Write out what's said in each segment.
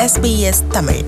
SBS Tamil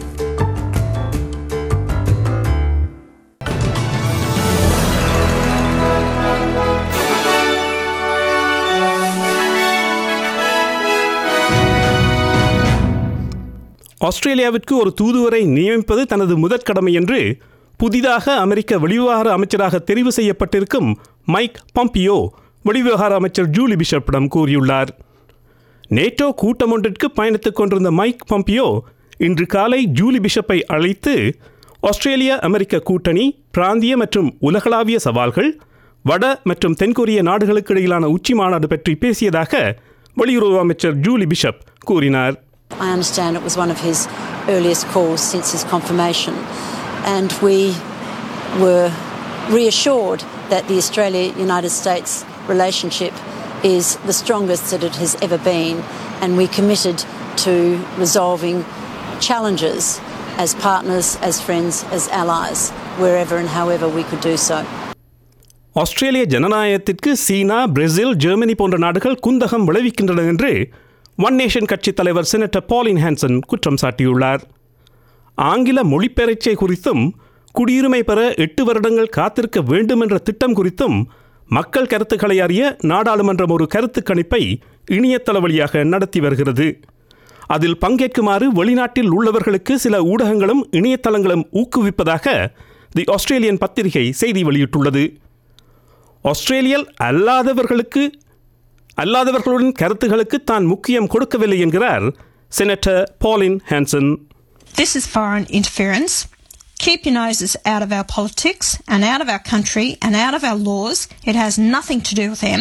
ஆஸ்திரேலியாவிற்கு ஒரு தூதுவரை நியமிப்பது தனது முதற் கடமை என்று புதிதாக அமெரிக்க வெளிவிவகார அமைச்சராக தெரிவு செய்யப்பட்டிருக்கும் மைக் பாம்பியோ வெளிவிவகார அமைச்சர் ஜூலி பிஷப்பிடம் கூறியுள்ளார் நேட்டோ கூட்டம் ஒன்றிற்கு பயணித்துக் கொண்டிருந்த மைக் பாம்பியோ இன்று காலை ஜூலி பிஷப்பை அழைத்து ஆஸ்திரேலியா அமெரிக்க கூட்டணி பிராந்திய மற்றும் உலகளாவிய சவால்கள் வட மற்றும் தென்கொரிய நாடுகளுக்கு இடையிலான உச்சி மாநாடு பற்றி பேசியதாக வெளியுறவு அமைச்சர் ஜூலி பிஷப் கூறினார் I understand it was one of his earliest calls since his confirmation, and we were reassured that the Australia United States relationship is the strongest that it has ever been, and we committed to resolving challenges as partners, as friends, as allies, wherever and however we could do so. ஆஸ்திரேலிய ஜனநாயகத்திற்கு சீனா Brazil Germany போன்ற நாடுகள் குந்தகம் விளைவிக்கின்றன என்று one nation கட்சித் தலைவர் senator Pauline Hanson குற்றம் சாட்டியுள்ளார் ஆங்கில மொழிப்பெயர்ச்சை குறித்தும் குடியுரிமை பெற எட்டு வருடங்கள் காத்திருக்க வேண்டும் என்ற திட்டம் குறித்தும் மக்கள் கருத்துக்களை அறிய நாடாளுமன்றம் ஒரு கருத்து கணிப்பை இணையதள வழியாக நடத்தி வருகிறது அதில் பங்கேற்குமாறு வெளிநாட்டில் உள்ளவர்களுக்கு சில ஊடகங்களும் இணையதளங்களும் ஊக்குவிப்பதாக தி ஆஸ்திரேலியன் பத்திரிகை செய்தி வெளியிட்டுள்ளது ஆஸ்திரேலியல் அல்லாதவர்களுக்கு அல்லாதவர்களுடன் கருத்துகளுக்கு தான் முக்கியம் கொடுக்கவில்லை என்கிறார் senator Pauline Hanson This is foreign interference. Keep your noses out of our politics and out of our country and out of our laws. It has nothing to do with them.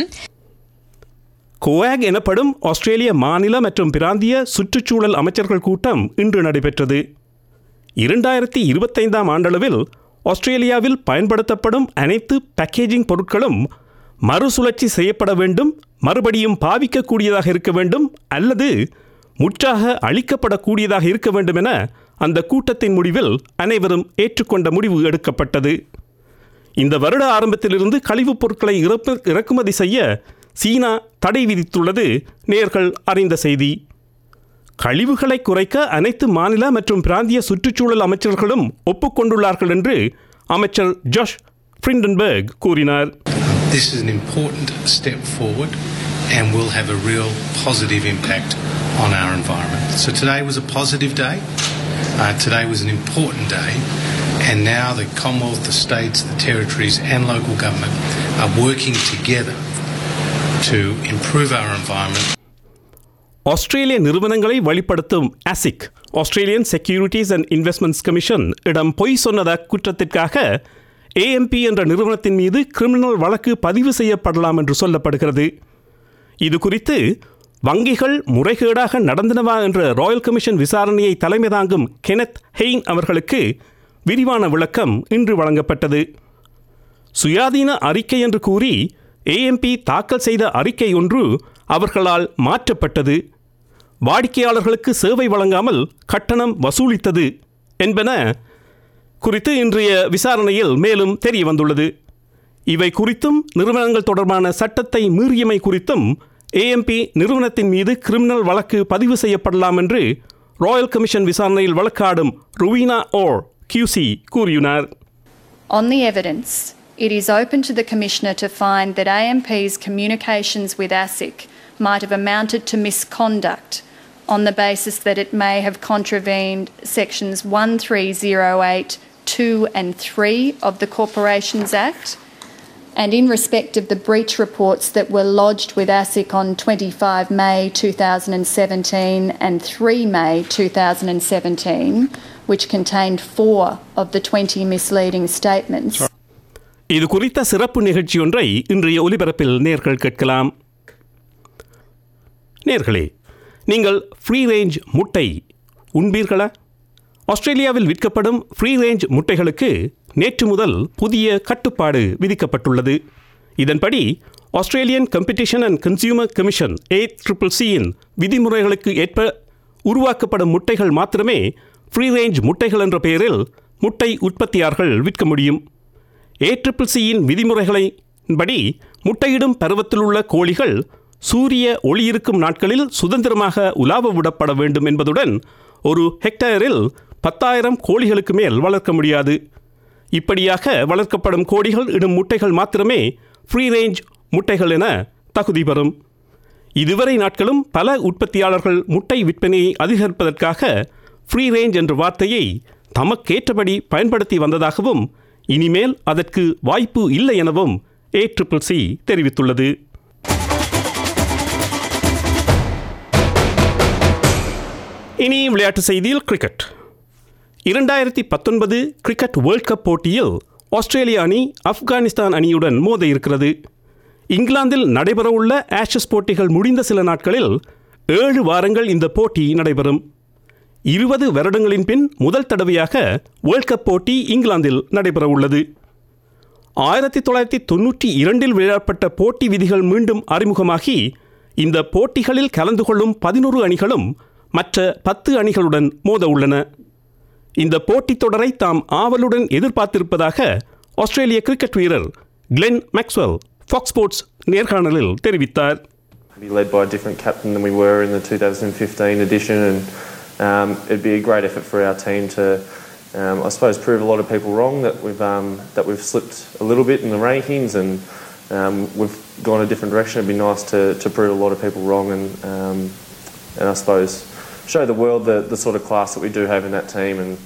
கோவாக் எனப்படும் ஆஸ்திரேலிய மாநில மற்றும் பிராந்திய சுற்றுச்சூழல் அமைச்சர்கள் கூட்டம் இன்று நடைபெற்றது இரண்டாயிரத்தி இருபத்தைந்தாம் ஆண்டளவில் ஆஸ்திரேலியாவில் பயன்படுத்தப்படும் அனைத்து பேக்கேஜிங் பொருட்களும் மறுசுழற்சி செய்யப்பட வேண்டும் மறுபடியும் பாவிக்கக்கூடியதாக இருக்க வேண்டும் அல்லது முற்றாக அழிக்கப்படக்கூடியதாக இருக்க வேண்டும் என அந்த கூட்டத்தின் முடிவில் அனைவரும் ஏற்றுக்கொண்ட முடிவு எடுக்கப்பட்டது இந்த வருட ஆரம்பத்திலிருந்து கழிவுப் பொருட்களை இறப்பு இறக்குமதி செய்ய சீனா தடை விதித்துள்ளது நேர்கள் அறிந்த செய்தி கழிவுகளை குறைக்க அனைத்து மாநில மற்றும் பிராந்திய சுற்றுச்சூழல் அமைச்சர்களும் ஒப்புக்கொண்டுள்ளார்கள் என்று அமைச்சர் ஜாஷ் ஃப்ரிண்டன்பர்க் கூறினார் This is an important step forward and will have a real positive impact on our environment. So today was a positive day. Uh, today was an important day. And now the Commonwealth, the states, the territories, and local government are working together to improve our environment ஆஸ்திரேலிய நிறுவனங்களை வழிப்படுத்தும் ASIC Australian securities and investments commission இடம் பொய் சொன்னத குற்றத்திற்காக AMP என்ற நிறுவனத்தின் மீது கிரிமினல் வழக்கு பதிவு செய்யப்படலாம் என்று சொல்லப்படுகிறது இது குறித்து வங்கிகள் முறைகேடாக நடந்தனவா என்ற ராயல் கமிஷன் விசாரணையை தலைமை தாங்கும் கெனத் ஹெயின் அவர்களுக்கு விரிவான விளக்கம் இன்று வழங்கப்பட்டது சுயாதீன அறிக்கை என்று கூறி ஏஎம்பி தாக்கல் செய்த அறிக்கை ஒன்று அவர்களால் மாற்றப்பட்டது வாடிக்கையாளர்களுக்கு சேவை வழங்காமல் கட்டணம் வசூலித்தது என்பன குறித்து இன்றைய விசாரணையில் மேலும் தெரிய வந்துள்ளது இவை குறித்தும் நிறுவனங்கள் தொடர்பான சட்டத்தை மீறியமை குறித்தும் ஏஎம்பி நிறுவனத்தின் மீது கிரிமினல் வழக்கு பதிவு செய்யப்படலாம் என்று ராயல் கமிஷன் விசாரணையில் வழக்காடும் ருவீனா ஓர் கியூசி கூறியுள்ளார் On the evidence, it is open to the Commissioner to find that AMP's communications with ASIC might have amounted to misconduct on the basis that it may have contravened sections 1308, 2 and 3 of the Corporations Act. And in respect of the breach reports that were lodged with ASIC on 25 May 2017 and 3 May 2017, which contained four of the 20 misleading statements. இது குறித்த சிறப்பு நிகழ்ச்சி ஒன்றை இன்றைய ஒலிபரப்பில் நேர்கள் கேட்கலாம் நேர்களே நீங்கள் ஃப்ரீ ரேஞ்ச் முட்டை உண்பீர்களா ஆஸ்திரேலியாவில் விற்கப்படும் ஃப்ரீ ரேஞ்ச் முட்டைகளுக்கு நேற்று முதல் புதிய கட்டுப்பாடு விதிக்கப்பட்டுள்ளது இதன்படி Australian competition and consumer commission A triple சியின் விதிமுறைகளுக்கு ஏற்ப உருவாக்கப்படும் முட்டைகள் மாத்திரமே ஃப்ரீ ரேஞ்ச் முட்டைகள் என்ற பெயரில் முட்டை உற்பத்தியாளர்கள் விற்க முடியும் ஏ ட்ரிபிள் சியின் விதிமுறைகளின்படி முட்டையிடும் பருவத்தில் உள்ள கோழிகள் சூரிய ஒளி இருக்கும் நாட்களில் சுதந்திரமாக உலாவ விடப்பட வேண்டும் என்பதுடன் ஒரு ஹெக்டேரில் பத்தாயிரம் கோழிகளுக்கு மேல் வளர்க்க முடியாது இப்படியாக வளர்க்கப்படும் கோழிகள் இடும் முட்டைகள் மாத்திரமே ஃப்ரீ ரேஞ்ச் முட்டைகள் என தகுதி பெறும் இதுவரை நாட்களும் பல உற்பத்தியாளர்கள் முட்டை விற்பனையை அதிகரிப்பதற்காக ஃப்ரீ ரேஞ்ச் என்ற வார்த்தையை தமக்கேற்றபடி பயன்படுத்தி வந்ததாகவும் இனிமேல் அதற்கு வாய்ப்பு இல்லை எனவும் ஏ ட்ரிபிள் சி தெரிவித்துள்ளது இனி விளையாட்டு செய்தியில் கிரிக்கெட் இரண்டாயிரத்தி பத்தொன்பது கிரிக்கெட் வேர்ல்ட் கப் போட்டியில் ஆஸ்திரேலிய அணி ஆப்கானிஸ்தான் அணியுடன் மோத இருக்கிறது இங்கிலாந்தில் நடைபெறவுள்ள ஆஷஸ் போட்டிகள் முடிந்த சில நாட்களில் ஏழு வாரங்கள் இந்த போட்டி நடைபெறும் இருபது வருடங்களின் பின் முதல் தடவையாக வேர்ல்ட் கப் போட்டி இங்கிலாந்தில் நடைபெறவுள்ளது ஆயிரத்தி தொள்ளாயிரத்தி தொன்னூற்றி இரண்டில் விளையாடப்பட்ட போட்டி விதிகள் மீண்டும் அறிமுகமாகி இந்த போட்டிகளில் கலந்து கொள்ளும் பதினோரு அணிகளும் மற்ற பத்து அணிகளுடன் மோத உள்ளன இந்த போட்டித் தொடரை தாம் ஆவலுடன் எதிர்பார்த்திருப்பதாக ஆஸ்திரேலிய கிரிக்கெட் வீரர் கிளென் மேக்ஸ்வெல் ஃபாக்ஸ் ஸ்போர்ட்ஸ் நேர்காணலில் தெரிவித்தார் be led by a different captain than we were in the 2015 edition, and um, it'd be a great effort for our team to, um, I suppose, prove a lot of people wrong that we've um, that we've slipped a little bit in the rankings and um, we've gone a different direction. It'd be nice to, to prove a lot of people wrong and um, and I suppose show the world the, the sort of class that we do have in that team and.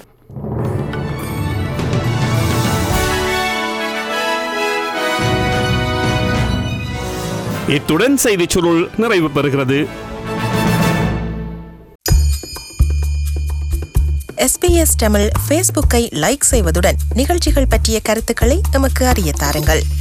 இத்துடன் செய்திச் சுருள் நிறைவு பெறுகிறது SBS Tamil ஃபேஸ்புக்கை like செய்வதுடன் நிகழ்ச்சிகள் பற்றிய கருத்துக்களை எமக்கு அறிய தாருங்கள்